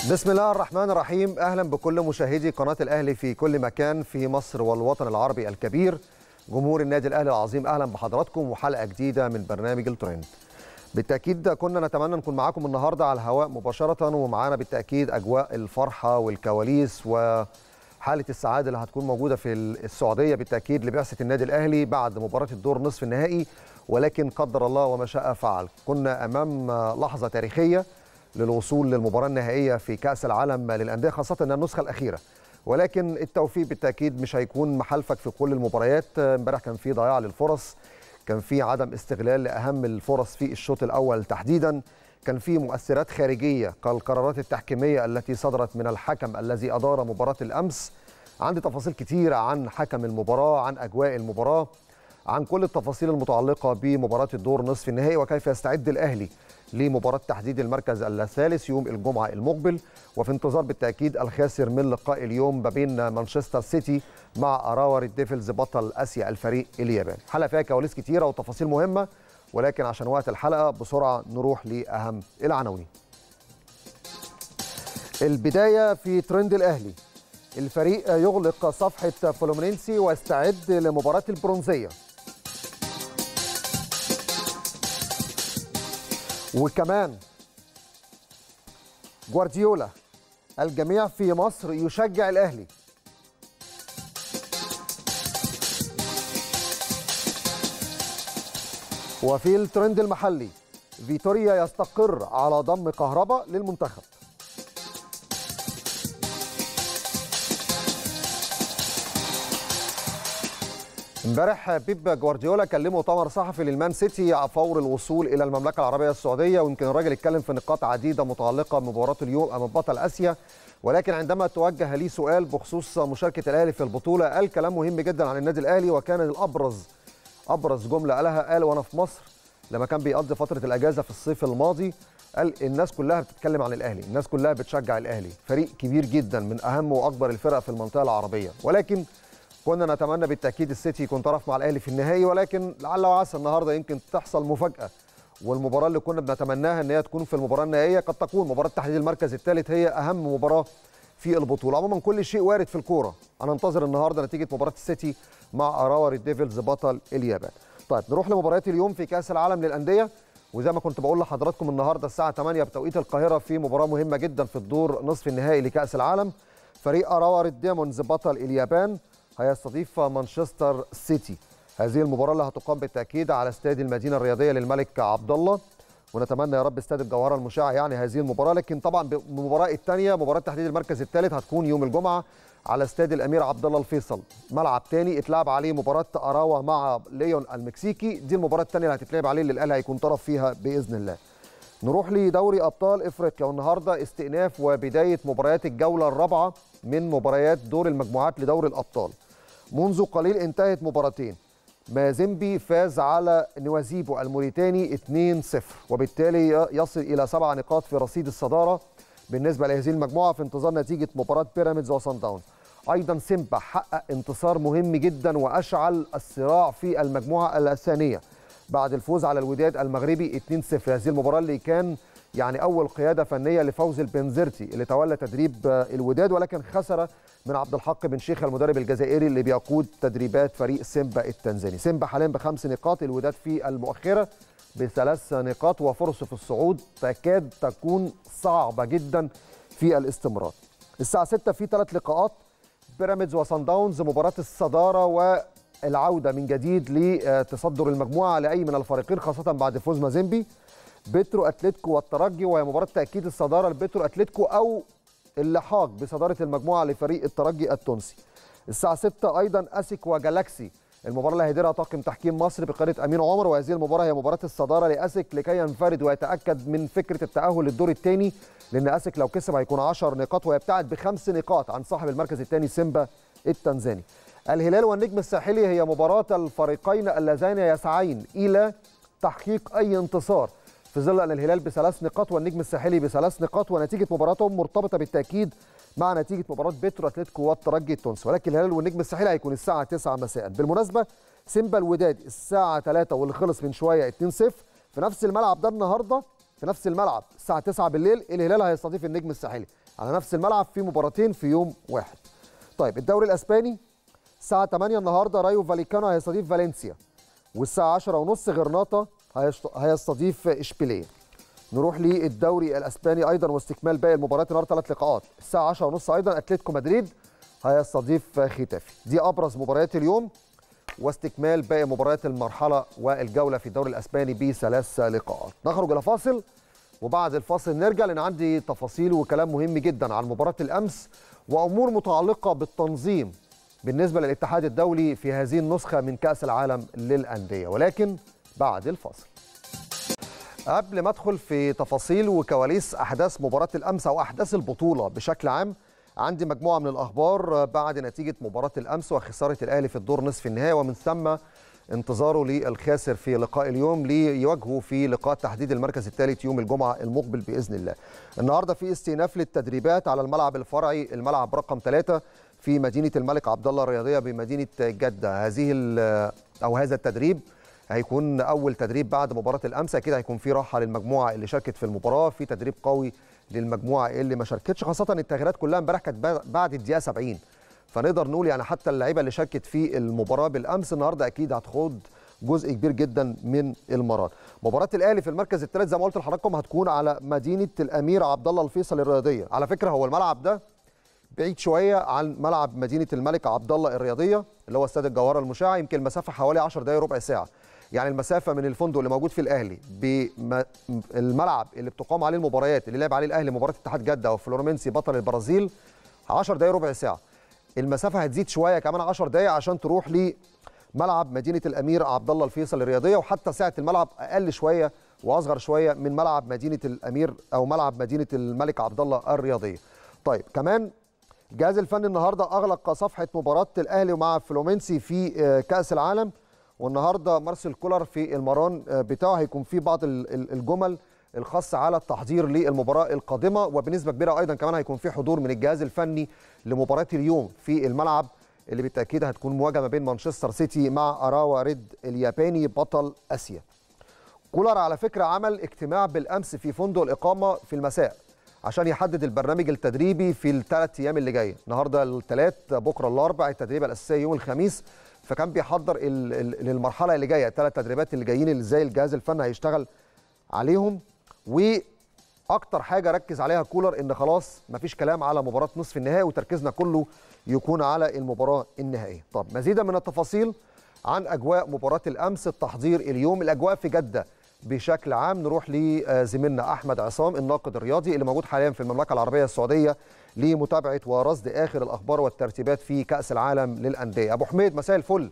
بسم الله الرحمن الرحيم اهلا بكل مشاهدي قناه الاهلي في كل مكان في مصر والوطن العربي الكبير جمهور النادي الاهلي العظيم اهلا بحضراتكم وحلقه جديده من برنامج الترند بالتاكيد كنا نتمنى نكون معاكم النهارده على الهواء مباشره ومعانا بالتاكيد اجواء الفرحه والكواليس وحاله السعاده اللي هتكون موجوده في السعوديه بالتاكيد لبعثه النادي الاهلي بعد مباراه الدور نصف النهائي ولكن قدر الله وما شاء فعل كنا امام لحظه تاريخيه للوصول للمباراه النهائيه في كاس العالم للانديه خاصه انها النسخه الاخيره ولكن التوفيق بالتاكيد مش هيكون محالفك في كل المباريات امبارح كان في ضياع للفرص كان في عدم استغلال لاهم الفرص في الشوط الاول تحديدا كان في مؤثرات خارجيه كالقرارات التحكيميه التي صدرت من الحكم الذي ادار مباراه الامس عندي تفاصيل كتيره عن حكم المباراه عن اجواء المباراه عن كل التفاصيل المتعلقه بمباراه الدور نصف النهائي وكيف يستعد الاهلي لمباراة تحديد المركز الثالث يوم الجمعة المقبل وفي انتظار بالتأكيد الخاسر من لقاء اليوم ما بين مانشستر سيتي مع أراور الديفلز بطل آسيا الفريق الياباني حلقة فيها كواليس كتيرة وتفاصيل مهمة ولكن عشان وقت الحلقة بسرعة نروح لأهم العناوين البداية في ترند الأهلي الفريق يغلق صفحة فلومينينسي ويستعد لمباراة البرونزية وكمان جوارديولا الجميع في مصر يشجع الاهلي وفي الترند المحلي فيتوريا يستقر على ضم كهربا للمنتخب امبارح بيب جوارديولا كلمه مؤتمر صحفي للمان سيتي فور الوصول الى المملكه العربيه السعوديه ويمكن الراجل اتكلم في نقاط عديده متعلقه بمباراه اليوم امام بطل اسيا ولكن عندما توجه لي سؤال بخصوص مشاركه الاهلي في البطوله قال كلام مهم جدا عن النادي الاهلي وكان الابرز ابرز جمله قالها قال وانا في مصر لما كان بيقضي فتره الاجازه في الصيف الماضي قال الناس كلها بتتكلم عن الاهلي الناس كلها بتشجع الاهلي فريق كبير جدا من اهم واكبر الفرق في المنطقه العربيه ولكن كنا نتمنى بالتاكيد السيتي يكون طرف مع الاهلي في النهائي ولكن لعل وعسى النهارده يمكن تحصل مفاجاه والمباراه اللي كنا بنتمناها ان هي تكون في المباراه النهائيه قد تكون مباراه تحديد المركز الثالث هي اهم مباراه في البطوله عموما كل شيء وارد في الكوره انا انتظر النهارده نتيجه مباراه السيتي مع اراور الديفلز بطل اليابان طيب نروح لمباريات اليوم في كاس العالم للانديه وزي ما كنت بقول لحضراتكم النهارده الساعه 8 بتوقيت القاهره في مباراه مهمه جدا في الدور نصف النهائي لكاس العالم فريق اراور الديمونز بطل اليابان هيستضيف مانشستر سيتي هذه المباراه اللي هتقام بالتاكيد على استاد المدينه الرياضيه للملك عبد الله ونتمنى يا رب استاد الجوهره المشعه يعني هذه المباراه لكن طبعا المباراه الثانيه مباراه تحديد المركز الثالث هتكون يوم الجمعه على استاد الامير عبد الله الفيصل ملعب ثاني اتلعب عليه مباراه اراوا مع ليون المكسيكي دي المباراه الثانيه اللي هتتلعب عليه اللي الاهلي هيكون طرف فيها باذن الله نروح لدوري ابطال افريقيا والنهارده استئناف وبدايه مباريات الجوله الرابعه من مباريات دور المجموعات لدوري الابطال منذ قليل انتهت مباراتين مازيمبي فاز على نوازيبو الموريتاني 2-0 وبالتالي يصل الى سبع نقاط في رصيد الصداره بالنسبه لهذه المجموعه في انتظار نتيجه مباراه بيراميدز وصن داونز ايضا سيمبا حقق انتصار مهم جدا واشعل الصراع في المجموعه الثانيه بعد الفوز على الوداد المغربي 2-0 هذه المباراه اللي كان يعني اول قياده فنيه لفوز البنزرتي اللي تولى تدريب الوداد ولكن خسر من عبد الحق بن شيخه المدرب الجزائري اللي بيقود تدريبات فريق سيمبا التنزاني سيمبا حاليا بخمس نقاط الوداد في المؤخره بثلاث نقاط وفرصه في الصعود تكاد تكون صعبه جدا في الاستمرار الساعه 6 في ثلاث لقاءات بيراميدز وصن داونز مباراه الصداره والعوده من جديد لتصدر المجموعه لاي من الفريقين خاصه بعد فوز مازيمبي بترو اتلتيكو والترجي وهي مباراه تاكيد الصداره لبترو اتلتيكو او اللحاق بصداره المجموعه لفريق الترجي التونسي. الساعه 6 ايضا اسك وجالاكسي المباراه اللي هيديرها طاقم تحكيم مصر بقياده امين عمر وهذه المباراه هي مباراه الصداره لاسك لكي ينفرد ويتاكد من فكره التاهل للدور الثاني لان اسك لو كسب هيكون 10 نقاط ويبتعد بخمس نقاط عن صاحب المركز الثاني سيمبا التنزاني. الهلال والنجم الساحلي هي مباراه الفريقين اللذين يسعين الى تحقيق اي انتصار في ظل ان الهلال بثلاث نقاط والنجم الساحلي بثلاث نقاط ونتيجه مباراتهم مرتبطه بالتاكيد مع نتيجه مباراه بيترو اتلتيكو والترجي التونسي ولكن الهلال والنجم الساحلي هيكون الساعه 9 مساء بالمناسبه سيمبا الوداد الساعه 3 واللي خلص من شويه 2-0 في نفس الملعب ده النهارده في نفس الملعب الساعه 9 بالليل الهلال هيستضيف النجم الساحلي على نفس الملعب في مباراتين في يوم واحد طيب الدوري الاسباني الساعه 8 النهارده رايو فاليكانو هيستضيف فالنسيا والساعه 10 ونص غرناطه هيستضيف اشبيليه نروح للدوري الاسباني ايضا واستكمال باقي المباريات النهارده ثلاث لقاءات الساعه 10 ونص ايضا اتلتيكو مدريد هيستضيف ختافي دي ابرز مباريات اليوم واستكمال باقي مباريات المرحله والجوله في الدوري الاسباني بثلاث لقاءات نخرج الى فاصل وبعد الفاصل نرجع لان عندي تفاصيل وكلام مهم جدا عن مباراه الامس وامور متعلقه بالتنظيم بالنسبه للاتحاد الدولي في هذه النسخه من كاس العالم للانديه ولكن بعد الفاصل قبل ما ادخل في تفاصيل وكواليس احداث مباراه الامس او احداث البطوله بشكل عام عندي مجموعه من الاخبار بعد نتيجه مباراه الامس وخساره الاهلي في الدور نصف النهائي ومن ثم انتظاره للخاسر في لقاء اليوم ليواجهه في لقاء تحديد المركز الثالث يوم الجمعه المقبل باذن الله. النهارده في استئناف للتدريبات على الملعب الفرعي الملعب رقم ثلاثة في مدينه الملك عبد الله الرياضيه بمدينه جده. هذه او هذا التدريب هيكون اول تدريب بعد مباراه الامس اكيد هيكون في راحه للمجموعه اللي شاركت في المباراه في تدريب قوي للمجموعه اللي ما شاركتش خاصه التغييرات كلها امبارح كانت بعد الدقيقه 70 فنقدر نقول يعني حتى اللعيبه اللي شاركت في المباراه بالامس النهارده اكيد هتخوض جزء كبير جدا من المرات مباراه الاهلي في المركز الثالث زي ما قلت لحضراتكم هتكون على مدينه الامير عبد الله الفيصل الرياضيه على فكره هو الملعب ده بعيد شويه عن ملعب مدينه الملك عبد الله الرياضيه اللي هو استاد الجوهره المشعه يمكن المسافه حوالي 10 دقائق ربع ساعه يعني المسافه من الفندق اللي موجود في الاهلي بالملعب اللي بتقام عليه المباريات اللي لعب عليه الاهلي مباراه اتحاد جده او فلورمينسي بطل البرازيل 10 دقائق ربع ساعه المسافه هتزيد شويه كمان 10 دقائق عشان تروح لملعب مدينه الامير عبد الله الفيصل الرياضيه وحتى سعه الملعب اقل شويه واصغر شويه من ملعب مدينه الامير او ملعب مدينه الملك عبد الله الرياضيه. طيب كمان الجهاز الفني النهارده اغلق صفحه مباراه الاهلي مع فلومينسي في كاس العالم والنهارده مارسيل كولر في المران بتاعه هيكون في بعض الجمل الخاصه على التحضير للمباراه القادمه وبنسبه كبيره ايضا كمان هيكون في حضور من الجهاز الفني لمباراه اليوم في الملعب اللي بالتاكيد هتكون مواجهه ما بين مانشستر سيتي مع اراوا ريد الياباني بطل اسيا. كولر على فكره عمل اجتماع بالامس في فندق الاقامه في المساء عشان يحدد البرنامج التدريبي في الثلاث ايام اللي جايه، النهارده الثلاث بكره الاربع التدريبه الاساسيه يوم الخميس فكان بيحضر للمرحله اللي جايه الثلاث تدريبات اللي جايين اللي ازاي الجهاز الفني هيشتغل عليهم واكتر حاجه ركز عليها كولر ان خلاص مفيش كلام على مباراه نصف النهائي وتركيزنا كله يكون على المباراه النهائيه طب مزيدا من التفاصيل عن اجواء مباراه الامس التحضير اليوم الاجواء في جده بشكل عام نروح لزميلنا احمد عصام الناقد الرياضي اللي موجود حاليا في المملكه العربيه السعوديه لمتابعه ورصد اخر الاخبار والترتيبات في كاس العالم للانديه ابو حميد مساء الفل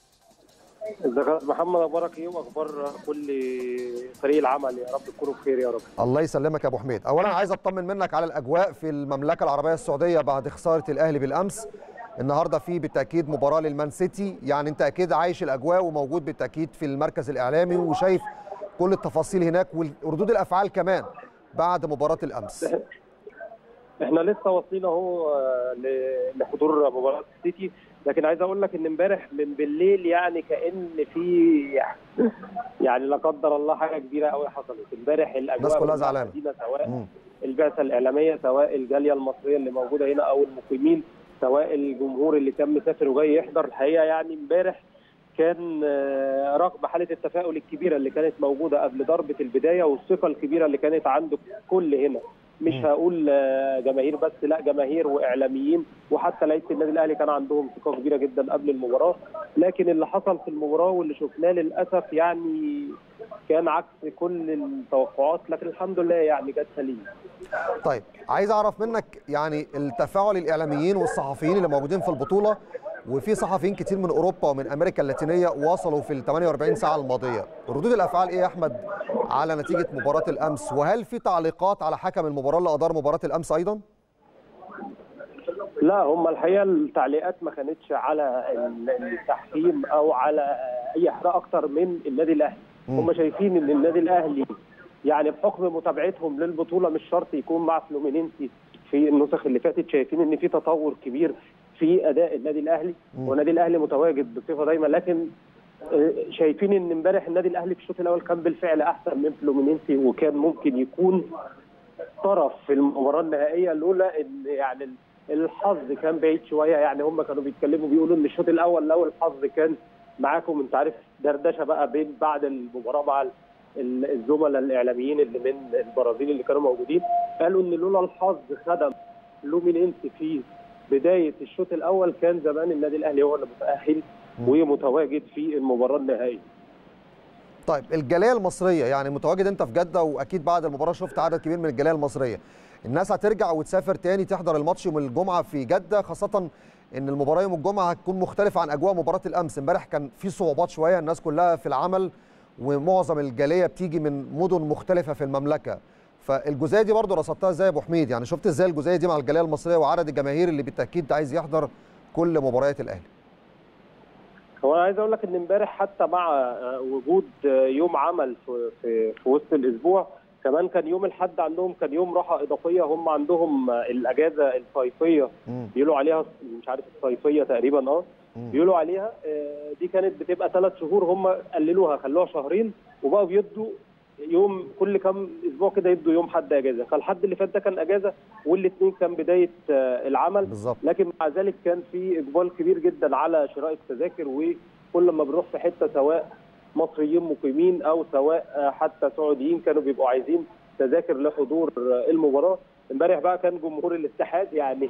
ازيك محمد اخبارك ايه واخبار كل فريق العمل يا رب تكونوا بخير يا رب الله يسلمك يا ابو حميد اولا عايز اطمن منك على الاجواء في المملكه العربيه السعوديه بعد خساره الاهلي بالامس النهارده في بالتاكيد مباراه للمان سيتي يعني انت اكيد عايش الاجواء وموجود بالتاكيد في المركز الاعلامي وشايف كل التفاصيل هناك وردود الافعال كمان بعد مباراه الامس احنا لسه واصلين اهو لحضور مباراه السيتي لكن عايز اقول لك ان امبارح من بالليل يعني كان في يعني لا قدر الله حاجه كبيره قوي حصلت امبارح الاجواء الناس كلها زعلانه سواء مم. البعثه الاعلاميه سواء الجاليه المصريه اللي موجوده هنا او المقيمين سواء الجمهور اللي كان مسافر وجاي يحضر الحقيقه يعني امبارح كان رغم حاله التفاؤل الكبيره اللي كانت موجوده قبل ضربه البدايه والثقه الكبيره اللي كانت عند الكل هنا مش هقول جماهير بس لا جماهير واعلاميين وحتى لعيبه النادي الاهلي كان عندهم ثقه كبيره جدا قبل المباراه لكن اللي حصل في المباراه واللي شفناه للاسف يعني كان عكس كل التوقعات لكن الحمد لله يعني جت سليم طيب عايز اعرف منك يعني التفاعل الاعلاميين والصحفيين اللي موجودين في البطوله وفي صحفيين كتير من اوروبا ومن امريكا اللاتينيه وصلوا في ال 48 ساعه الماضيه ردود الافعال ايه يا احمد على نتيجه مباراه الامس وهل في تعليقات على حكم المباراه اللي ادار مباراه الامس ايضا لا هم الحقيقه التعليقات ما كانتش على التحكيم او على اي حاجه اكتر من النادي الاهلي هم شايفين ان النادي الاهلي يعني بحكم متابعتهم للبطوله مش شرط يكون مع فلومينينسي في النسخ اللي فاتت شايفين ان في تطور كبير في اداء النادي الاهلي والنادي الاهلي متواجد بصفه دايما لكن شايفين ان امبارح النادي الاهلي في الشوط الاول كان بالفعل احسن من فلومينينسي وكان ممكن يكون طرف في المباراه النهائيه لولا ان يعني الحظ كان بعيد شويه يعني هم كانوا بيتكلموا بيقولوا ان الشوط الاول لو الحظ كان معاكم انت عارف دردشه بقى بين بعد المباراه مع الزملاء الاعلاميين اللي من البرازيل اللي كانوا موجودين قالوا ان لولا الحظ خدم لومينينسي في بدايه الشوط الاول كان زمان النادي الاهلي هو اللي متاهل ومتواجد في المباراه النهائيه. طيب الجاليه المصريه يعني متواجد انت في جده واكيد بعد المباراه شفت عدد كبير من الجاليه المصريه. الناس هترجع وتسافر تاني تحضر الماتش يوم الجمعه في جده خاصه ان المباراه يوم الجمعه هتكون مختلفه عن اجواء مباراه الامس، امبارح كان في صعوبات شويه الناس كلها في العمل ومعظم الجاليه بتيجي من مدن مختلفه في المملكه. فالجزئيه دي برضه رصدتها ازاي يا ابو حميد؟ يعني شفت ازاي الجزئيه دي مع الجاليه المصريه وعدد الجماهير اللي بالتاكيد عايز يحضر كل مباريات الاهلي. هو انا عايز اقول لك ان امبارح حتى مع وجود يوم عمل في في, في وسط الاسبوع كمان كان يوم الاحد عندهم كان يوم راحه اضافيه هم عندهم الاجازه الصيفيه بيقولوا عليها مش عارف الصيفيه تقريبا اه بيقولوا عليها دي كانت بتبقى ثلاث شهور هم قللوها خلوها شهرين وبقوا بيدوا يوم كل كام اسبوع كده يدوا يوم حد اجازه فالحد اللي فات ده كان اجازه والاثنين كان بدايه العمل بالظبط لكن مع ذلك كان في اقبال كبير جدا على شراء التذاكر وكل ما بنروح في حته سواء مصريين مقيمين او سواء حتى سعوديين كانوا بيبقوا عايزين تذاكر لحضور المباراه امبارح بقى كان جمهور الاتحاد يعني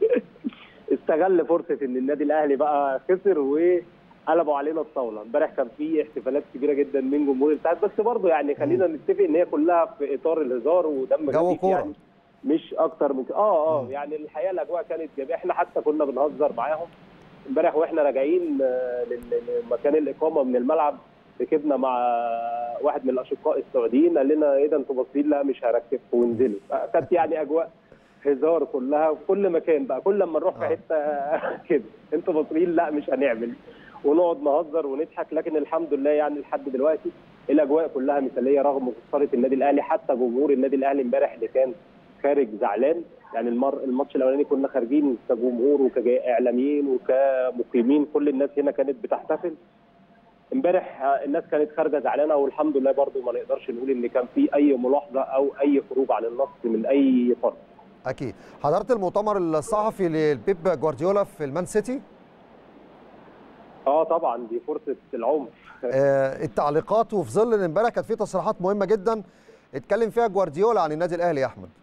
استغل فرصه ان النادي الاهلي بقى خسر وقلبوا علينا الطاوله امبارح كان في احتفالات كبيره جدا من جمهور الاتحاد بس برضه يعني خلينا نتفق ان هي كلها في اطار الهزار ودم جو كوره يعني مش اكتر من اه اه يعني الحقيقه الاجواء كانت جميله احنا حتى كنا بنهزر معاهم امبارح واحنا راجعين لمكان الاقامه من الملعب ركبنا مع واحد من الاشقاء السعوديين قال لنا ايه ده انتوا باصين لا مش هركب وانزلوا كانت يعني اجواء هزار كلها في كل مكان بقى كل لما نروح في حته كده انتوا باصين لا مش هنعمل ونقعد نهزر ونضحك لكن الحمد لله يعني لحد دلوقتي الاجواء كلها مثاليه رغم خساره النادي الاهلي حتى جمهور النادي الاهلي امبارح اللي كان خارج زعلان يعني المر الماتش الاولاني كنا خارجين كجمهور وكاعلاميين وكمقيمين كل الناس هنا كانت بتحتفل امبارح الناس كانت خارجه زعلانه والحمد لله برضو ما نقدرش نقول ان كان في اي ملاحظه او اي خروج عن النص من اي فرد. اكيد حضرت المؤتمر الصحفي لبيب جوارديولا في المان سيتي؟ اه طبعا دي فرصه العمر. آه التعليقات وفي ظل ان امبارح كانت في تصريحات مهمه جدا اتكلم فيها جوارديولا عن النادي الاهلي يا احمد.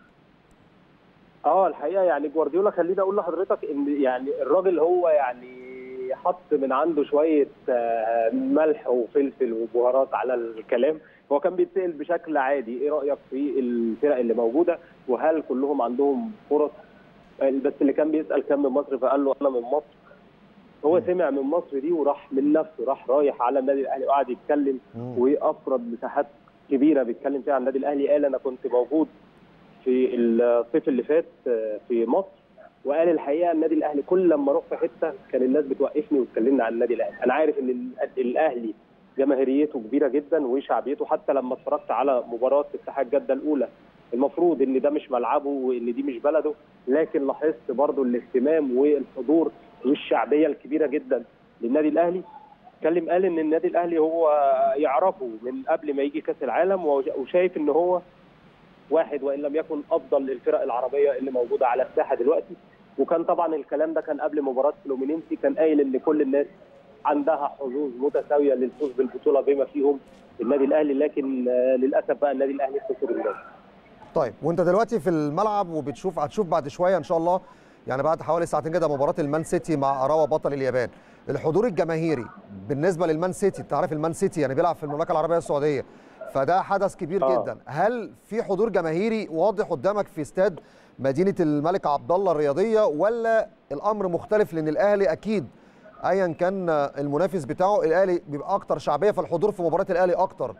اه الحقيقه يعني جوارديولا خليني اقول لحضرتك ان يعني الراجل هو يعني حط من عنده شويه ملح وفلفل وبهارات على الكلام هو كان بيتسال بشكل عادي ايه رايك في الفرق اللي موجوده وهل كلهم عندهم فرص بس اللي كان بيسال كان من مصر فقال له انا من مصر هو سمع من مصر دي وراح من نفسه راح رايح على النادي الاهلي وقعد يتكلم وافرد مساحات كبيره بيتكلم فيها عن النادي الاهلي قال انا كنت موجود في الصيف اللي فات في مصر وقال الحقيقه النادي الاهلي كل لما اروح في حته كان الناس بتوقفني وتكلمنا عن النادي الاهلي انا عارف ان الاهلي جماهيريته كبيره جدا وشعبيته حتى لما اتفرجت على مباراه اتحاد جده الاولى المفروض ان ده مش ملعبه وان دي مش بلده لكن لاحظت برضو الاهتمام والحضور والشعبيه الكبيره جدا للنادي الاهلي اتكلم قال ان النادي الاهلي هو يعرفه من قبل ما يجي كاس العالم وشايف ان هو واحد وان لم يكن افضل الفرق العربيه اللي موجوده على الساحه دلوقتي وكان طبعا الكلام ده كان قبل مباراه فلومينينسي كان قايل ان كل الناس عندها حظوظ متساويه للفوز بالبطوله بما فيهم النادي الاهلي لكن للاسف بقى النادي الاهلي خسر الدوري. طيب وانت دلوقتي في الملعب وبتشوف هتشوف بعد شويه ان شاء الله يعني بعد حوالي ساعتين كده مباراه المان سيتي مع اراوا بطل اليابان الحضور الجماهيري بالنسبه للمان سيتي انت عارف المان سيتي يعني بيلعب في المملكه العربيه السعوديه فده حدث كبير آه. جدا هل في حضور جماهيري واضح قدامك في استاد مدينه الملك عبد الله الرياضيه ولا الامر مختلف لان الاهلي اكيد ايا كان المنافس بتاعه الاهلي بيبقى اكتر شعبيه فالحضور في مباراه الاهلي اكتر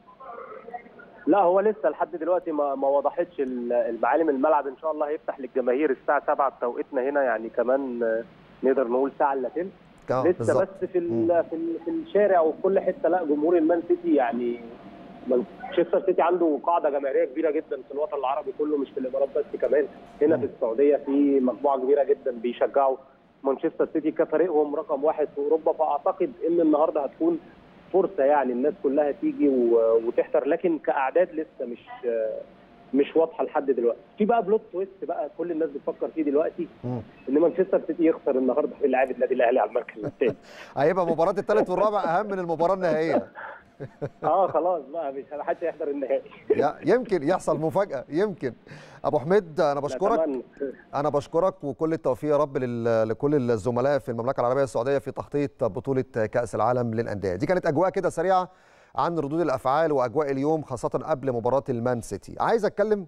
لا هو لسه لحد دلوقتي ما ما وضحتش المعالم الملعب ان شاء الله هيفتح للجماهير الساعه 7 بتوقيتنا هنا يعني كمان نقدر نقول ساعه الا تلت لسه بالزبط. بس في ال في, ال في الشارع وفي كل حته لا جمهور المان سيتي يعني مانشستر سيتي عنده قاعده جماهيريه كبيره جدا في الوطن العربي كله مش في الامارات بس كمان هنا في السعوديه في مجموعه كبيره جدا بيشجعوا مانشستر سيتي كفريقهم رقم واحد في اوروبا فاعتقد ان النهارده هتكون فرصه يعني الناس كلها تيجي وتحضر لكن كاعداد لسه مش مش واضحه لحد دلوقتي في بقى بلوت تويست بقى كل الناس بتفكر فيه دلوقتي ان مانشستر سيتي يخسر النهارده في لعيبه النادي الاهلي على المركز الثاني هيبقى مباراه الثالث والرابع اهم من المباراه النهائيه اه خلاص بقى مش حدش هيحضر النهائي يمكن يحصل مفاجاه يمكن ابو حميد انا بشكرك انا بشكرك وكل التوفيق يا رب لكل الزملاء في المملكه العربيه السعوديه في تغطيه بطوله كاس العالم للانديه دي كانت اجواء كده سريعه عن ردود الافعال واجواء اليوم خاصه قبل مباراه المان سيتي عايز اتكلم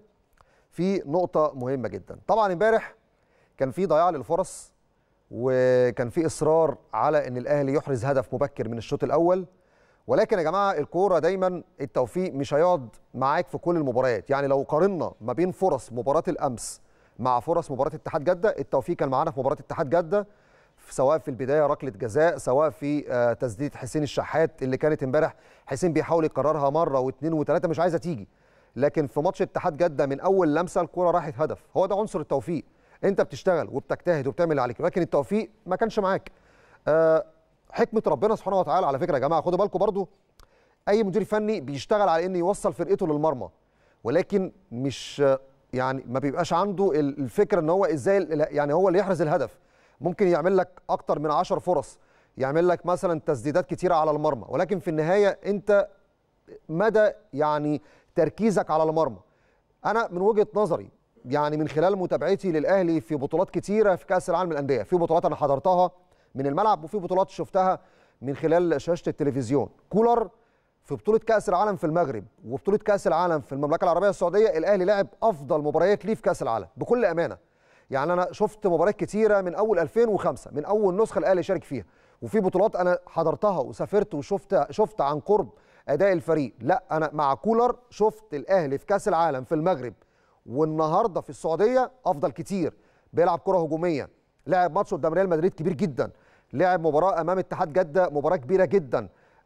في نقطه مهمه جدا طبعا امبارح كان في ضياع للفرص وكان في اصرار على ان الاهلي يحرز هدف مبكر من الشوط الاول ولكن يا جماعه الكوره دايما التوفيق مش هيقعد معاك في كل المباريات يعني لو قارنا ما بين فرص مباراه الامس مع فرص مباراه اتحاد جده التوفيق كان معانا في مباراه اتحاد جده سواء في البدايه ركله جزاء سواء في تسديده حسين الشحات اللي كانت امبارح حسين بيحاول يكررها مره واثنين وثلاثه مش عايزه تيجي لكن في ماتش اتحاد جده من اول لمسه الكوره راحت هدف هو ده عنصر التوفيق انت بتشتغل وبتجتهد وبتعمل اللي عليك ولكن التوفيق ما كانش معاك أه حكمه ربنا سبحانه وتعالى على فكره يا جماعه خدوا بالكم برضو اي مدير فني بيشتغل على انه يوصل فرقته للمرمى ولكن مش يعني ما بيبقاش عنده الفكره ان هو ازاي يعني هو اللي يحرز الهدف ممكن يعمل لك اكتر من 10 فرص يعمل لك مثلا تسديدات كتيره على المرمى ولكن في النهايه انت مدى يعني تركيزك على المرمى انا من وجهه نظري يعني من خلال متابعتي للاهلي في بطولات كتيره في كاس العالم للانديه في بطولات انا حضرتها من الملعب وفي بطولات شفتها من خلال شاشه التلفزيون كولر في بطوله كاس العالم في المغرب وبطوله كاس العالم في المملكه العربيه السعوديه الاهلي لعب افضل مباريات ليه في كاس العالم بكل امانه يعني انا شفت مباريات كتيره من اول 2005 من اول نسخه الاهلي شارك فيها وفي بطولات انا حضرتها وسافرت وشفت شفت عن قرب اداء الفريق لا انا مع كولر شفت الاهلي في كاس العالم في المغرب والنهارده في السعوديه افضل كتير بيلعب كره هجوميه لعب ماتش قدام ريال مدريد كبير جدا لعب مباراه امام اتحاد جده مباراه كبيره جدا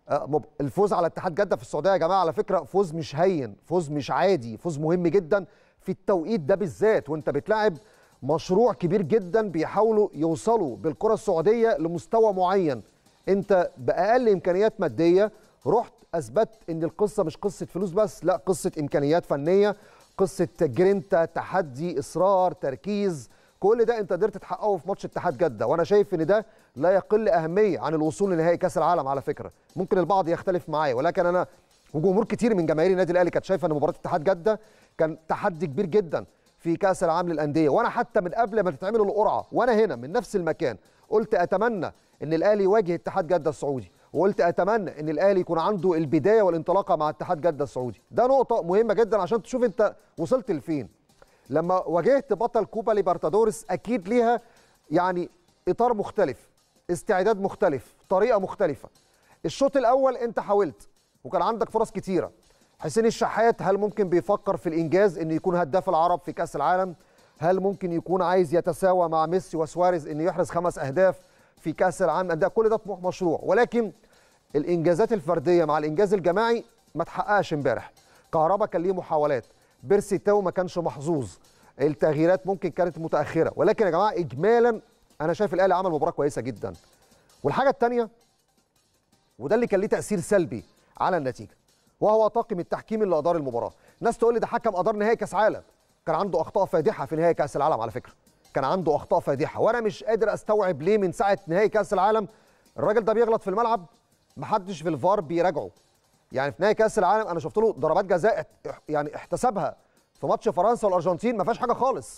الفوز على اتحاد جده في السعوديه يا جماعه على فكره فوز مش هين فوز مش عادي فوز مهم جدا في التوقيت ده بالذات وانت بتلاعب مشروع كبير جدا بيحاولوا يوصلوا بالكره السعوديه لمستوى معين انت باقل امكانيات ماديه رحت اثبت ان القصه مش قصه فلوس بس لا قصه امكانيات فنيه قصه جرينتا تحدي اصرار تركيز كل ده انت قدرت تحققه في ماتش اتحاد جده وانا شايف ان ده لا يقل اهميه عن الوصول لنهائي كاس العالم على فكره ممكن البعض يختلف معايا ولكن انا وجمهور كتير من جماهير النادي الاهلي كانت شايفه ان مباراه اتحاد جده كان تحدي كبير جدا في كاس العالم للانديه وانا حتى من قبل ما تتعمل القرعه وانا هنا من نفس المكان قلت اتمنى ان الاهلي يواجه اتحاد جده السعودي وقلت اتمنى ان الاهلي يكون عنده البدايه والانطلاقه مع اتحاد جده السعودي ده نقطه مهمه جدا عشان تشوف انت وصلت لفين لما واجهت بطل كوبا ليبرتادورس اكيد ليها يعني اطار مختلف استعداد مختلف طريقه مختلفه الشوط الاول انت حاولت وكان عندك فرص كتيره حسين الشحات هل ممكن بيفكر في الانجاز ان يكون هداف العرب في كاس العالم هل ممكن يكون عايز يتساوى مع ميسي وسواريز ان يحرز خمس اهداف في كاس العالم ده كل ده طموح مشروع ولكن الانجازات الفرديه مع الانجاز الجماعي ما تحققش امبارح كهربا كان ليه محاولات بيرسي تاو ما كانش محظوظ التغييرات ممكن كانت متاخره ولكن يا جماعه اجمالا انا شايف الاهلي عمل مباراه كويسه جدا والحاجه الثانيه وده اللي كان ليه تاثير سلبي على النتيجه وهو طاقم التحكيم اللي ادار المباراه ناس تقول لي ده حكم ادار نهائي كاس عالم كان عنده اخطاء فادحه في نهائي كاس العالم على فكره كان عنده اخطاء فادحه وانا مش قادر استوعب ليه من ساعه نهائي كاس العالم الراجل ده بيغلط في الملعب محدش في الفار بيراجعه يعني في نهائي كاس العالم انا شفت له ضربات جزاء يعني احتسبها في ماتش فرنسا والارجنتين ما فيهاش حاجه خالص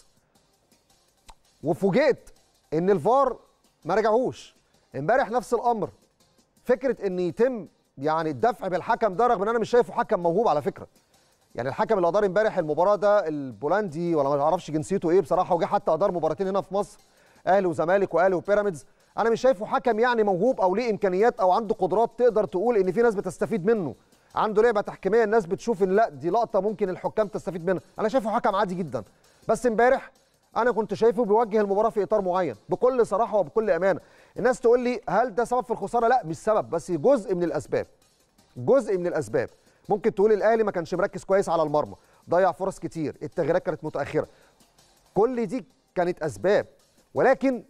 وفوجئت ان الفار ما رجعوش امبارح نفس الامر فكره ان يتم يعني الدفع بالحكم ده رغم ان انا مش شايفه حكم موهوب على فكره يعني الحكم اللي ادار امبارح المباراه ده البولندي ولا ما اعرفش جنسيته ايه بصراحه وجه حتى ادار مباراتين هنا في مصر اهلي وزمالك واهلي وبيراميدز انا مش شايفه حكم يعني موهوب او ليه امكانيات او عنده قدرات تقدر تقول ان في ناس بتستفيد منه عنده لعبه تحكيميه الناس بتشوف ان لا دي لقطه ممكن الحكام تستفيد منها انا شايفه حكم عادي جدا بس امبارح انا كنت شايفه بيوجه المباراه في اطار معين بكل صراحه وبكل امانه الناس تقول لي هل ده سبب في الخساره لا مش سبب بس جزء من الاسباب جزء من الاسباب ممكن تقول الاهلي ما كانش مركز كويس على المرمى ضيع فرص كتير التغييرات كانت متاخره كل دي كانت اسباب ولكن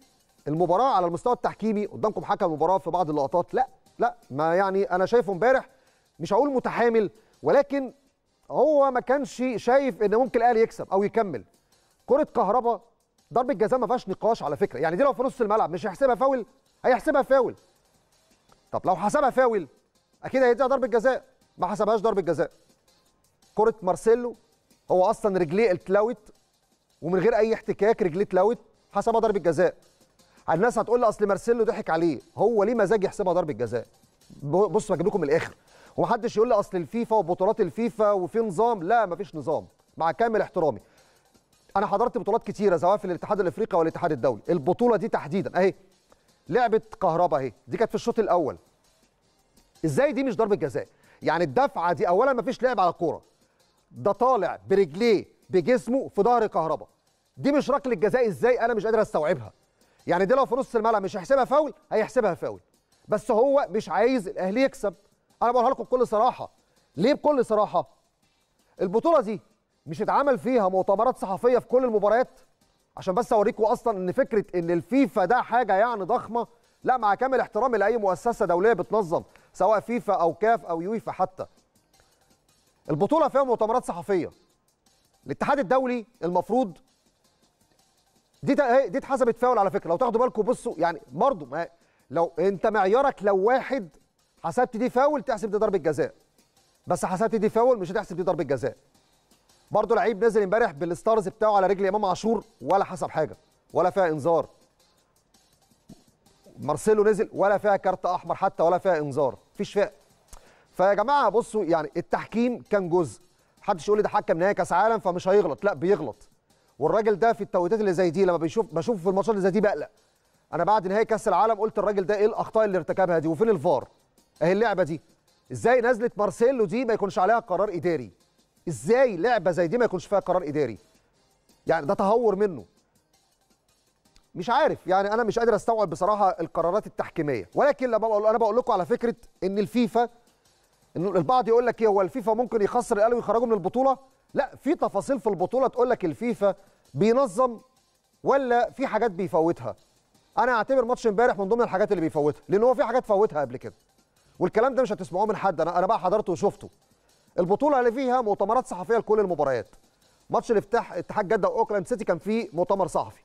المباراه على المستوى التحكيمي قدامكم حكم المباراه في بعض اللقطات لا لا ما يعني انا شايفه امبارح مش هقول متحامل ولكن هو ما كانش شايف ان ممكن الاهلي يكسب او يكمل كره كهربا ضربه جزاء ما فيهاش نقاش على فكره يعني دي لو في نص الملعب مش هيحسبها فاول هيحسبها فاول طب لو حسبها فاول اكيد هيديها ضربه جزاء ما حسبهاش ضربه جزاء كره مارسيلو هو اصلا رجليه اتلوت ومن غير اي احتكاك رجليه اتلوت حسبها ضربه جزاء الناس هتقول لي اصل مارسيلو ضحك عليه هو ليه مزاج يحسبها ضربه جزاء بصوا بجيب لكم من الاخر ومحدش يقول لي اصل الفيفا وبطولات الفيفا وفي نظام لا مفيش نظام مع كامل احترامي انا حضرت بطولات كتيره سواء في الاتحاد الافريقي والاتحاد الدولي البطوله دي تحديدا اهي لعبه كهربا اهي دي كانت في الشوط الاول ازاي دي مش ضربه جزاء يعني الدفعه دي اولا مفيش لعب على الكوره ده طالع برجليه بجسمه في ظهر كهربا دي مش ركله جزاء ازاي انا مش قادر استوعبها يعني دي لو في نص الملعب مش هيحسبها فاول هيحسبها فاول بس هو مش عايز الاهلي يكسب انا بقولها لكم بكل صراحه ليه بكل صراحه البطوله دي مش اتعمل فيها مؤتمرات صحفيه في كل المباريات عشان بس اوريكم اصلا ان فكره ان الفيفا ده حاجه يعني ضخمه لا مع كامل احترامي لاي مؤسسه دوليه بتنظم سواء فيفا او كاف او يويفا حتى البطوله فيها مؤتمرات صحفيه الاتحاد الدولي المفروض دي دي اتحسبت فاول على فكره لو تاخدوا بالكم بصوا يعني برضه ما لو انت معيارك لو واحد حسبت دي فاول تحسب دي ضربه جزاء بس حسبت دي فاول مش هتحسب دي ضربه جزاء برضه لعيب نزل امبارح بالستارز بتاعه على رجل امام عاشور ولا حسب حاجه ولا فيها انذار مارسيلو نزل ولا فيها كارت احمر حتى ولا فيها انذار مفيش فيها فيا جماعه بصوا يعني التحكيم كان جزء محدش يقول لي ده حكم نهائي كاس عالم فمش هيغلط لا بيغلط والراجل ده في التوقيتات اللي زي دي لما بيشوف بشوفه في الماتشات اللي زي دي بقلق انا بعد نهائي كاس العالم قلت الراجل ده ايه الاخطاء اللي ارتكبها دي وفين الفار اهي اللعبه دي ازاي نزلت مارسيلو دي ما يكونش عليها قرار اداري ازاي لعبه زي دي ما يكونش فيها قرار اداري يعني ده تهور منه مش عارف يعني انا مش قادر استوعب بصراحه القرارات التحكيميه ولكن لما بقول انا بقول لكم على فكره ان الفيفا ان البعض يقول لك ايه هو الفيفا ممكن يخسر الاهلي ويخرجه من البطوله لا في تفاصيل في البطوله تقول لك الفيفا بينظم ولا في حاجات بيفوتها انا اعتبر ماتش امبارح من ضمن الحاجات اللي بيفوتها لان هو في حاجات فوتها قبل كده والكلام ده مش هتسمعوه من حد انا انا بقى حضرته وشفته البطوله اللي فيها مؤتمرات صحفيه لكل المباريات ماتش الافتتاح اتحاد جده واوكلاند سيتي كان فيه مؤتمر صحفي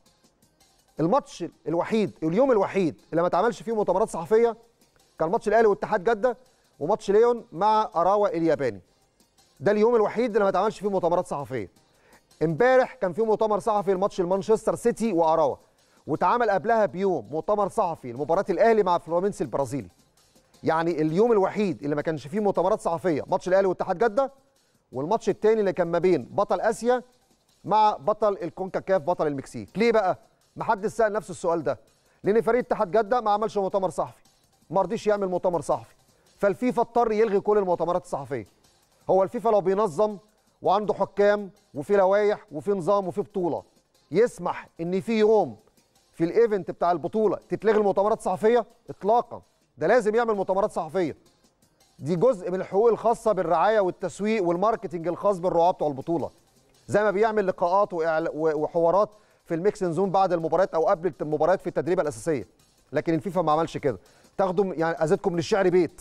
الماتش الوحيد اليوم الوحيد اللي ما اتعملش فيه مؤتمرات صحفيه كان ماتش الاهلي واتحاد جده وماتش ليون مع اراوا الياباني ده اليوم الوحيد اللي ما اتعملش فيه مؤتمرات صحفيه امبارح كان في مؤتمر صحفي لماتش المانشستر سيتي واراوا واتعمل قبلها بيوم مؤتمر صحفي لمباراه الاهلي مع فلومينسي البرازيلي يعني اليوم الوحيد اللي ما كانش فيه مؤتمرات صحفيه ماتش الاهلي واتحاد جده والماتش الثاني اللي كان ما بين بطل اسيا مع بطل الكونكاكاف بطل المكسيك ليه بقى ما حدش سال نفس السؤال ده لان فريق اتحاد جده ما عملش مؤتمر صحفي ما رضيش يعمل مؤتمر صحفي فالفيفا اضطر يلغي كل المؤتمرات الصحفيه هو الفيفا لو بينظم وعنده حكام وفي لوائح وفي نظام وفي بطوله يسمح ان في يوم في الايفنت بتاع البطوله تتلغي المؤتمرات الصحفيه اطلاقا ده لازم يعمل مؤتمرات صحفيه دي جزء من الحقوق الخاصه بالرعايه والتسويق والماركتنج الخاص بالرعاه بتوع البطوله زي ما بيعمل لقاءات وحوارات في الميكس زون بعد المباريات او قبل المباريات في التدريبه الاساسيه لكن الفيفا ما عملش كده تاخدوا يعني ازيدكم من الشعر بيت